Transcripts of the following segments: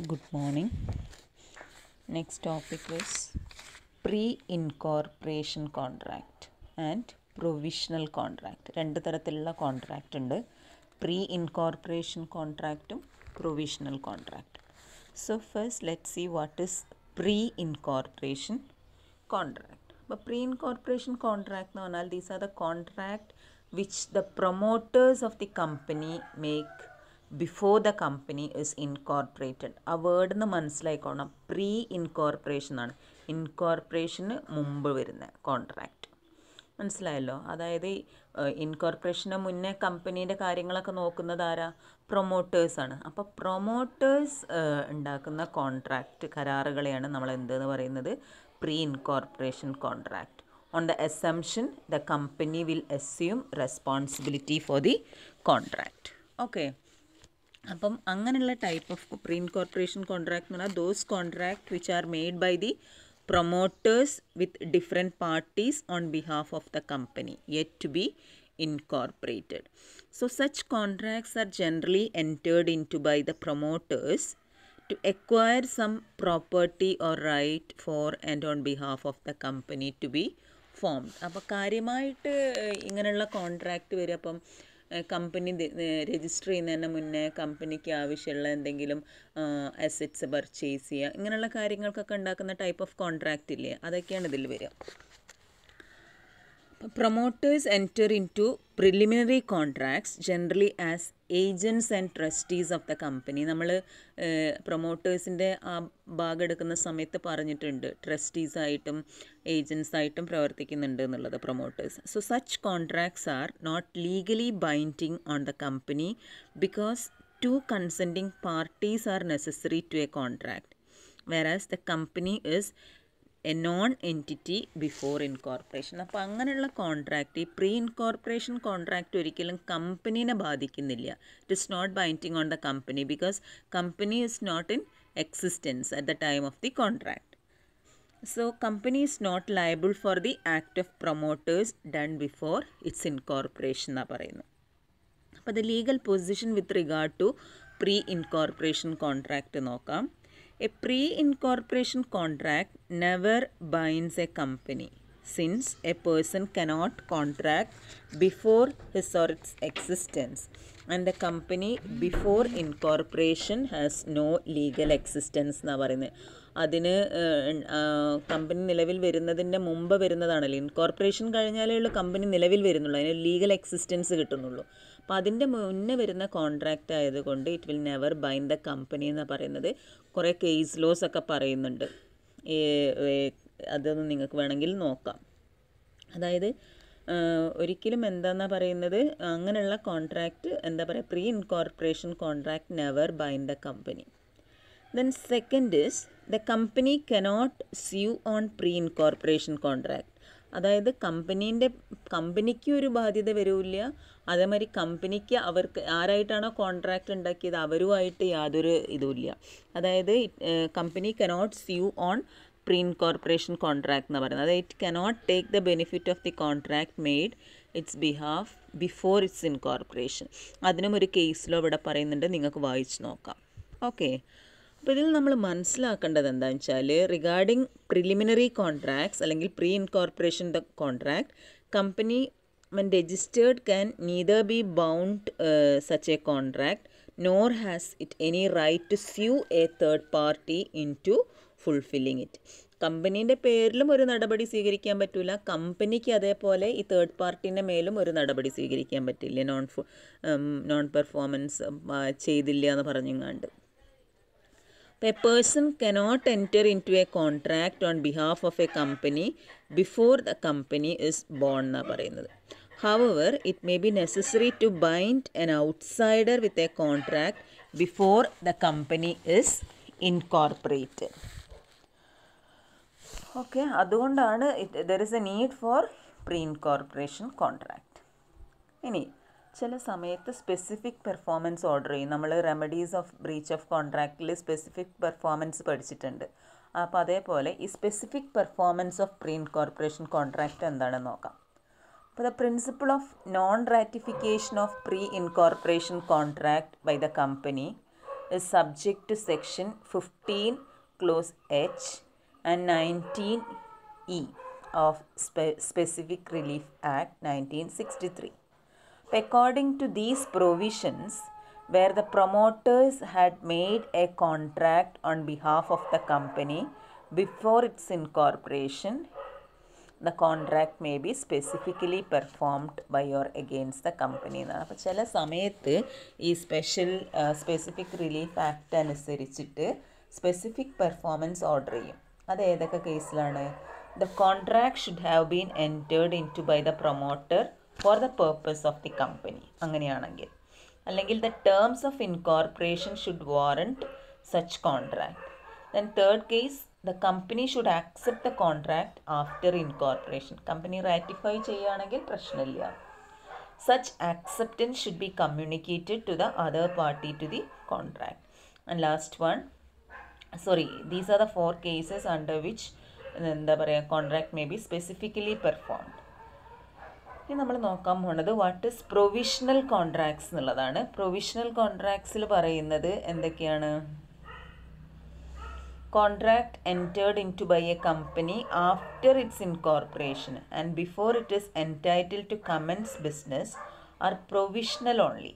Good morning. Next topic is pre-incorporation contract and provisional contract. രണ്ട് തരത്തിലുള്ള contract ഉണ്ട് pre incorporation കോൺട്രാക്റ്റും provisional കോൺട്രാക്റ്റും so first let see what is pre incorporation contract അപ്പോൾ pre incorporation contract എന്ന് പറഞ്ഞാൽ these are the contract which the promoters of the company make before the company is incorporated ആ word നിന്ന് മനസ്സിലായിക്കോണം pre incorporation ആണ് ഇൻകോർപ്പറേഷന് മുമ്പ് വരുന്ന contract മനസ്സിലായല്ലോ അതായത് ഇൻകോർപ്പറേഷന് മുന്നേ കമ്പനീൻ്റെ കാര്യങ്ങളൊക്കെ നോക്കുന്നത് ആരാ പ്രൊമോട്ടേഴ്സാണ് അപ്പോൾ പ്രൊമോട്ടേഴ്സ് ഉണ്ടാക്കുന്ന കോൺട്രാക്റ്റ് കരാറുകളെയാണ് നമ്മൾ എന്തെന്ന് പറയുന്നത് pre incorporation contract on the assumption the company will assume responsibility for the contract okay അപ്പം അങ്ങനെയുള്ള type of pre incorporation contract എന്ന് പറഞ്ഞാൽ those contract which are made by the promoters with different parties on behalf of the company yet to be incorporated. So, such contracts are generally entered into by the promoters to acquire some property or right for and on behalf of the company to be formed. അപ്പോൾ കാര്യമായിട്ട് ഇങ്ങനെയുള്ള contract വരും അപ്പം company register ചെയ്യുന്നതിന് മുന്നേ കമ്പനിക്ക് ആവശ്യമുള്ള എന്തെങ്കിലും അസറ്റ്സ് പർച്ചേസ് ചെയ്യുക ഇങ്ങനെയുള്ള കാര്യങ്ങൾക്കൊക്കെ ഉണ്ടാക്കുന്ന ടൈപ്പ് ഓഫ് കോൺട്രാക്റ്റ് ഇല്ലേ അതൊക്കെയാണ് ഇതിൽ വരിക promoters enter into preliminary contracts generally as agents and trustees of the company നമ്മൾ പ്രൊമോട്ടേഴ്സിൻ്റെ ആ ഭാഗം എടുക്കുന്ന സമയത്ത് പറഞ്ഞിട്ടുണ്ട് ട്രസ്റ്റീസായിട്ടും ഏജൻസായിട്ടും പ്രവർത്തിക്കുന്നുണ്ട് എന്നുള്ളത് promoters so such contracts are not legally binding on the company because two consenting parties are necessary to a contract whereas the company is a non entity before incorporation അപ്പോൾ അങ്ങനെയുള്ള കോൺട്രാക്റ്റ് ഈ പ്രീ ഇൻകോർപ്പറേഷൻ കോൺട്രാക്റ്റ് ഒരിക്കലും കമ്പനീനെ ബാധിക്കുന്നില്ല it is not binding on the company because company is not in existence at the time of the contract so company is not liable for the act of promoters done before its incorporation എന്നാണ് പറയുന്നത് അപ്പോൾ the legal position with regard to pre incorporation contract നോക്കാം A pre incorporation contract never binds a company since a person cannot contract before his or its existence and the company before incorporation has no legal existence എന്നാണ് പറയുന്നത് അതിന് company നിലവിൽ വരുന്നതിൻ്റെ മുമ്പ് വരുന്നതാണല്ലോ incorporation കഴിഞ്ഞാലേ ഉള്ളൂ company നിലവിൽ വരുന്നുള്ളൂ അതിന് ലീഗൽ എക്സിസ്റ്റൻസ് കിട്ടുന്നുള്ളൂ അപ്പോൾ അതിൻ്റെ മുന്നേ വരുന്ന കോൺട്രാക്റ്റ് ആയതുകൊണ്ട് it will never bind the company എന്ന് പറയുന്നത് കുറേ കേസ് ലോസ് ഒക്കെ പറയുന്നുണ്ട് അതൊന്ന് നിങ്ങൾക്ക് വേണമെങ്കിൽ നോക്കാം അതായത് ഒരിക്കലും എന്താണെന്നാണ് പറയുന്നത് അങ്ങനെയുള്ള കോൺട്രാക്റ്റ് എന്താ പറയുക pre incorporation contract never bind the company then second is the company cannot sue on pre incorporation contract അതായത് കമ്പനീൻ്റെ കമ്പനിക്ക് ഒരു ബാധ്യത വരില്ല അതേമാതിരി കമ്പനിക്ക് അവർക്ക് ആരായിട്ടാണോ കോൺട്രാക്റ്റ് ഉണ്ടാക്കിയത് അവരുമായിട്ട് യാതൊരു ഇതുമില്ല അതായത് company cannot sue on pre incorporation contract എന്ന് പറയുന്നത് അതായത് it cannot take the benefit of the contract made its behalf before its incorporation അതിനും ഒരു കേസിലോ ഇവിടെ പറയുന്നുണ്ട് നിങ്ങൾക്ക് വായിച്ച് നോക്കാം ഓക്കെ അപ്പോൾ ഇതിൽ നമ്മൾ മനസ്സിലാക്കേണ്ടത് എന്താണെന്ന് വെച്ചാൽ റിഗാർഡിംഗ് പ്രിലിമിനറി കോൺട്രാക്ട്സ് അല്ലെങ്കിൽ pre incorporation the contract company when registered can neither be bound uh, such a contract nor has it any right to sue a third party into fulfilling it കമ്പനീൻ്റെ പേരിലും ഒരു നടപടി സ്വീകരിക്കാൻ പറ്റില്ല കമ്പനിക്ക് അതേപോലെ ഈ തേർഡ് പാർട്ടീൻ്റെ മേലും ഒരു നടപടി സ്വീകരിക്കാൻ പറ്റില്ല നോൺ നോൺ പെർഫോമൻസ് ചെയ്തില്ല എന്ന് പറഞ്ഞുങ്ങാണ്ട് A person cannot enter into a contract on behalf of a company before the company is born എന്നാണ് പറയുന്നത് however it may be necessary to bind an outsider with a contract before the company is incorporated okay അതുകൊണ്ടാണ് it there is a need for pre incorporation contract ഇനി ചില സമയത്ത് specific performance order ചെയ്യും നമ്മൾ remedies of breach of കോൺട്രാക്റ്റിൽ specific performance പഠിച്ചിട്ടുണ്ട് അപ്പോൾ അതേപോലെ ഈ specific performance of pre incorporation contract എന്താണെന്ന് നോക്കാം അപ്പോൾ the principle of non ratification of pre incorporation contract by the company is subject to section 15 clause H and 19E of Spe- Specific Relief Act 1963. According to these provisions, where the promoters had made a contract on behalf of the company before its incorporation, the contract may be specifically performed by or against the company എന്നാണ് അപ്പോൾ ചില സമയത്ത് ഈ special specific relief act അനുസരിച്ചിട്ട് specific performance order ചെയ്യും അത് ഏതൊക്കെ കേസിലാണ് the contract should have been entered into by the promoter for the purpose of the company അങ്ങനെയാണെങ്കിൽ അല്ലെങ്കിൽ the terms of incorporation should warrant such contract then third case the company should accept the contract after incorporation company ratify ചെയ്യുകയാണെങ്കിൽ പ്രശ്നമില്ല such acceptance should be communicated to the other party to the contract and last one sorry these are the four cases under which എന്താ പറയുക contract may be specifically performed ഇനി നമ്മൾ നോക്കാൻ പോകുന്നത് what is provisional contracts എന്നുള്ളതാണ് provisional കോൺട്രാക്ട്സിൽ പറയുന്നത് എന്തൊക്കെയാണ് contract entered into by a company after its incorporation and before it is entitled to commence business are provisional only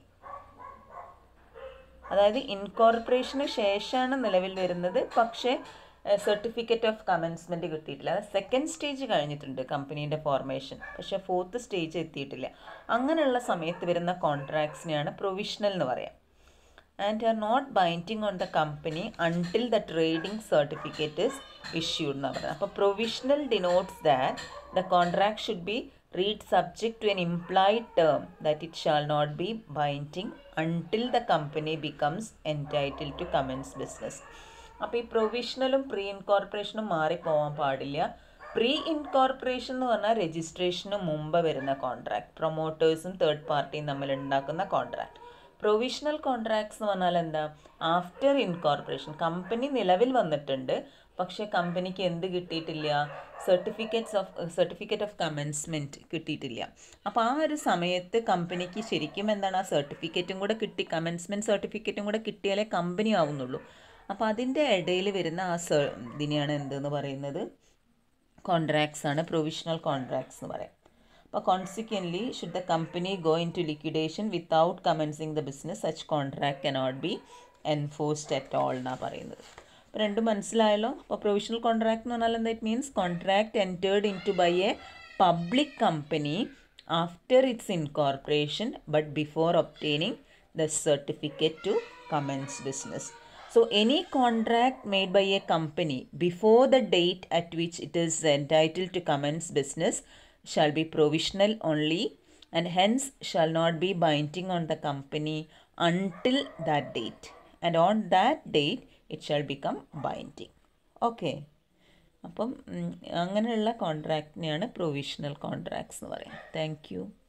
അതായത് ഇൻകോർപ്പറേഷന് ശേഷമാണ് നിലവിൽ വരുന്നത് പക്ഷേ സർട്ടിഫിക്കറ്റ് ഓഫ് കമൻസ്മെൻറ്റ് കിട്ടിയിട്ടില്ല അത് സെക്കൻഡ് സ്റ്റേജ് കഴിഞ്ഞിട്ടുണ്ട് കമ്പനീൻ്റെ ഫോർമേഷൻ പക്ഷേ ഫോർത്ത് സ്റ്റേജ് എത്തിയിട്ടില്ല അങ്ങനെയുള്ള സമയത്ത് വരുന്ന കോൺട്രാക്ട്സിനെയാണ് പ്രൊവിഷണൽ എന്ന് പറയാം and are not binding on the company until the trading certificate is issued എന്ന് പറയുന്നത് അപ്പോൾ provisional denotes that the contract should be read subject to an implied term that it shall not be binding until the company becomes entitle to commence business അപ്പോൾ ഈ പ്രൊവിഷണലും pre ഇൻകോർപ്പറേഷനും മാറിപ്പോവാൻ പാടില്ല pre incorporation എന്ന് പറഞ്ഞാൽ registration മുമ്പ് വരുന്ന contract പ്രൊമോട്ടേഴ്സും third പാർട്ടിയും തമ്മിൽ ഉണ്ടാക്കുന്ന കോൺട്രാക്ട് പ്രൊവിഷണൽ കോൺട്രാക്ട്സ് എന്ന് പറഞ്ഞാൽ എന്താ ആഫ്റ്റർ ഇൻകോർപ്പറേഷൻ കമ്പനി നിലവിൽ വന്നിട്ടുണ്ട് പക്ഷേ കമ്പനിക്ക് എന്ത് കിട്ടിയിട്ടില്ല certificates of certificate of commencement കിട്ടിയിട്ടില്ല അപ്പോൾ ആ ഒരു സമയത്ത് കമ്പനിക്ക് ശരിക്കും എന്താണ് ആ സർട്ടിഫിക്കറ്റും കൂടെ കിട്ടി കമൻസ്മെൻറ്റ് സർട്ടിഫിക്കറ്റും കൂടെ കിട്ടിയാലേ കമ്പനി ആവുന്നുള്ളൂ അപ്പോൾ അതിൻ്റെ ഇടയിൽ വരുന്ന ആ സർ ഇതിനെയാണ് എന്തെന്ന് പറയുന്നത് കോൺട്രാക്ട്സ് ആണ് പ്രൊവിഷണൽ കോൺട്രാക്ട്സ് എന്ന് പറയാം അപ്പോൾ consequently should the company go into liquidation without commencing the business such contract cannot be enforced at all എന്നാണ് പറയുന്നത് അപ്പോൾ രണ്ടും മനസ്സിലായല്ലോ അപ്പോൾ പ്രൊവിഷണൽ കോൺട്രാക്ട് എന്ന് പറഞ്ഞാൽ എന്താ it means contract entered into by a public company after its incorporation but before obtaining the certificate to commence business So, any contract made by a company before the date at which it is entitled to commence business shall be provisional only and hence shall not be binding on the company until that date. And on that date, it shall become binding. Okay. അപ്പം അങ്ങനെയുള്ള കോൺട്രാക്റ്റിനെയാണ് provisional contracts എന്ന് പറയാം thank you